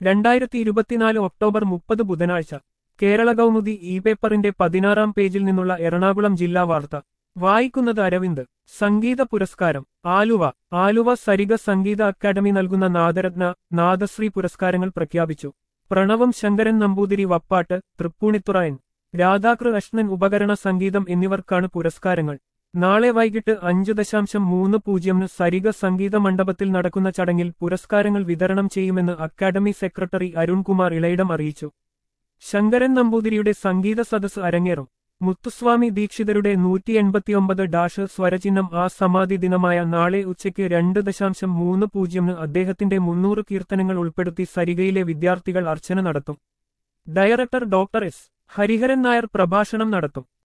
രണ്ടായിരത്തി ഇരുപത്തിനാല് ഒക്ടോബർ മുപ്പത് ബുധനാഴ്ച കേരള കൗമുദി ഇ പേപ്പറിന്റെ പതിനാറാം പേജിൽ നിന്നുള്ള എറണാകുളം ജില്ലാ വാർത്ത വായിക്കുന്നത് അരവിന്ദ് സംഗീത പുരസ്കാരം ആലുവ ആലുവ സരിഗ സംഗീത അക്കാദമി നൽകുന്ന നാദരത്ന നാദശ്രീ പുരസ്കാരങ്ങൾ പ്രഖ്യാപിച്ചു പ്രണവം ശങ്കരൻ നമ്പൂതിരി വപ്പാട്ട് തൃപ്പൂണിത്തുറയൻ രാധാകൃഷ്ണൻ ഉപകരണ സംഗീതം എന്നിവർക്കാണ് പുരസ്കാരങ്ങൾ നാളെ വൈകിട്ട് അഞ്ചു ദശാംശം മൂന്ന് പൂജ്യമിന് സരിഗ സംഗീത മണ്ഡപത്തിൽ നടക്കുന്ന ചടങ്ങിൽ പുരസ്കാരങ്ങൾ വിതരണം ചെയ്യുമെന്ന് അക്കാദമി സെക്രട്ടറി അരുൺകുമാർ ഇളയിടം അറിയിച്ചു ശങ്കരൻ നമ്പൂതിരിയുടെ സംഗീത സദസ് അരങ്ങേറും മുത്തുസ്വാമി ദീക്ഷിതരുടെ നൂറ്റി എൺപത്തിയൊമ്പത് ഡാഷ് സ്വരചിഹ്നം ആ സമാധി ദിനമായ നാളെ ഉച്ചയ്ക്ക് രണ്ട് ദശാംശം മൂന്ന് പൂജ്യമിന് അദ്ദേഹത്തിന്റെ മുന്നൂറ് കീർത്തനങ്ങൾ ഉൾപ്പെടുത്തി സരികയിലെ വിദ്യാർത്ഥികൾ അർച്ചന നടത്തും director doctor S Hariharan Nair പ്രഭാഷണം നടത്തും